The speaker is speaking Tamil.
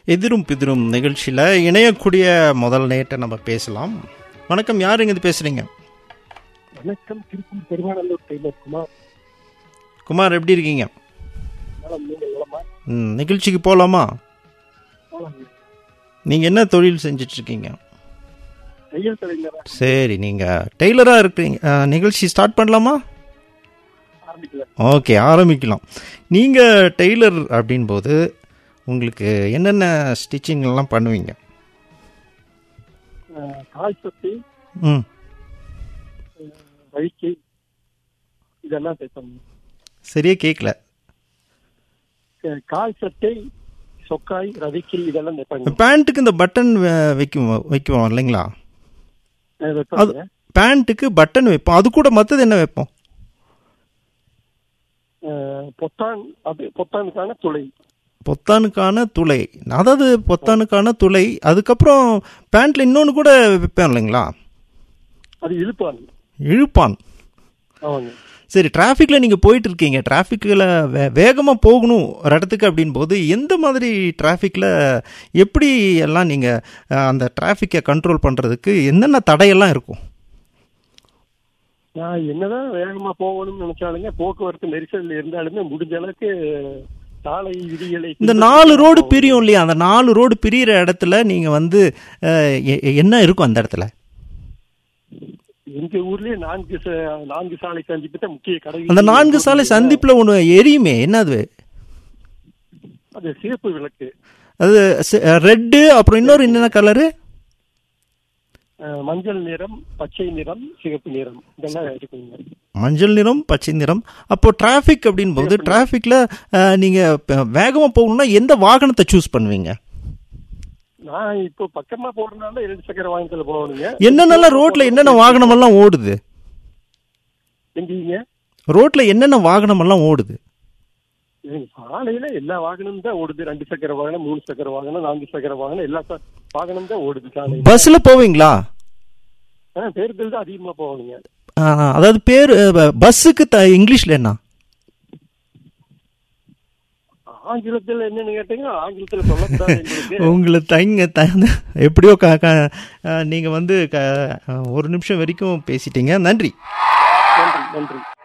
எதிரும் பிதிரும் நிகழ்ச்சியில் இணையக்கூடிய முதல் நேட்டை நம்ம பேசலாம் வணக்கம் யார் இங்க பேசுறீங்க வணக்கம் திருப்பூர் பெருமாநல்லூர் டெய்லர் குமார் குமார் எப்படி இருக்கீங்க நலம் நீங்க நலமா ம், நிகழ்ச்சிக்கு போகலாமா போலாங்க. நீங்கள் என்ன தொழில் செஞ்சுட்டு இருக்கீங்க தையல் கலைஞரா சரி நீங்கள் டெய்லராக இருக்கிறீங்க அஹ், நிகழ்ச்சி ஸ்டார்ட் பண்ணலாமா ஆரம்பிக்கல ஓகே ஆரம்பிக்கலாம் நீங்கள் டெய்லர் அப்படின்போது உங்களுக்கு என்னென்ன ஸ்டிச்சிங்லாம் பண்ணுவீங்க அஹ், கால் சட்டி ம் வழிக்கை இதெல்லாம் தைப்போம் சரியா கேட்கல அஹ், கால் சட்டை சொக்காய் ரவிக்கை இதெல்லாம் தைப்பாங்க பேண்ட்டுக்கு இந்த பட்டன் வே- வைக்கும் வைக்குவோம் இல்லைங்களா அஹ், வைப்பாங்க பேண்ட்டுக்கு பட்டன் வைப்போம் அது கூட மற்றது என்ன வைப்போம் அஹ், பொத்தான் அது பொத்தானுக்கான துளை பொத்தானுக்கான துளை அதாவது பொத்தானுக்கான துளை அதுக்கப்புறம் பேண்ட்ல இன்னொன்று கூட வைப்பேன் இல்லைங்களா அது இழுப்பான் இழுப்பான் ஆமாங்க சரி டிராஃபிக்கில் நீங்கள் போயிட்டு இருக்கீங்க டிராஃபிக்கில் வே வேகமாக போகணும் ஒரு இடத்துக்கு அப்படின் போது எந்த மாதிரி டிராஃபிக்கில் எப்படி எல்லாம் நீங்கள் அந்த டிராஃபிக்கை கண்ட்ரோல் பண்ணுறதுக்கு என்னென்ன தடையெல்லாம் இருக்கும் நான் என்னதான் வேகமா போகணும்னு நினைச்சாலுங்க போக்குவரத்து நெரிசல் இருந்தாலுமே முடிஞ்ச அளவுக்கு சாலை விதிகளை இந்த நாலு ரோடு பிரியும் இல்லையா அந்த நாலு ரோடு பிரியிற இடத்துல நீங்கள் வந்து அஹ், எ- எ- என்ன இருக்கும் அந்த இடத்துல எங்க ஊர்லயே நான்கு ச- நான்கு சாலை சந்திப்பு தான் முக்கிய கடை அந்த நான்கு சாலை சந்திப்பில் ஒன்று எரியுமே என்னது அது சிவப்பு விளக்கு அது ரெட்டு அப்புறம் இன்னொரு என்னென்ன கலரு அஹ், மஞ்சள் நிறம் பச்சை நிறம் சிவப்பு நிறம் இதெல்லாம் இருக்குங்க மஞ்சள் நிறம் பச்சை நிறம் அப்போ டிராஃபிக் அப்படின் போது டிராஃபிக்கில் நீங்கள் வேகமாக போகணும்னா எந்த வாகனத்தை சூஸ் பண்ணுவீங்க நான் இப்போ பக்கமா போறதுனால இரண்டு சக்கர வாகனத்துல போகணுங்க என்னென்னலாம் ரோட்ல என்னென்ன வாகனமெல்லாம் ஓடுது எங்கீங்க ரோட்ல என்னென்ன வாகனமெல்லாம் ஓடுது இது சாலையில எல்லா வாகனமும் தான் ஓடுது ரெண்டு சக்கர வாகனம் மூணு சக்கர வாகனம் நான்கு சக்கர வாகனம் எல்லா ச- வாகனம் தான் ஓடுது சாலையில பஸ்ஸில் போவீங்களா ஆஹ் பேருந்தில் தான் அதிகமா போகணுங்க ஆ, அதாவது பேர் பஸ்ஸுக்கு த இங்கிலீஷில் என்ன ஆங்கிலத்துல என்னன்னு கேட்டீங்கன்னா ஆங்கிலத்துல சொல்லக்கூடாது எங்களுக்கு உங்களை தங்க த எப்படியோ க க நீங்கள் வந்து க ஒரு நிமிஷம் வரைக்கும் பேசிட்டீங்க நன்றி நன்றி நன்றி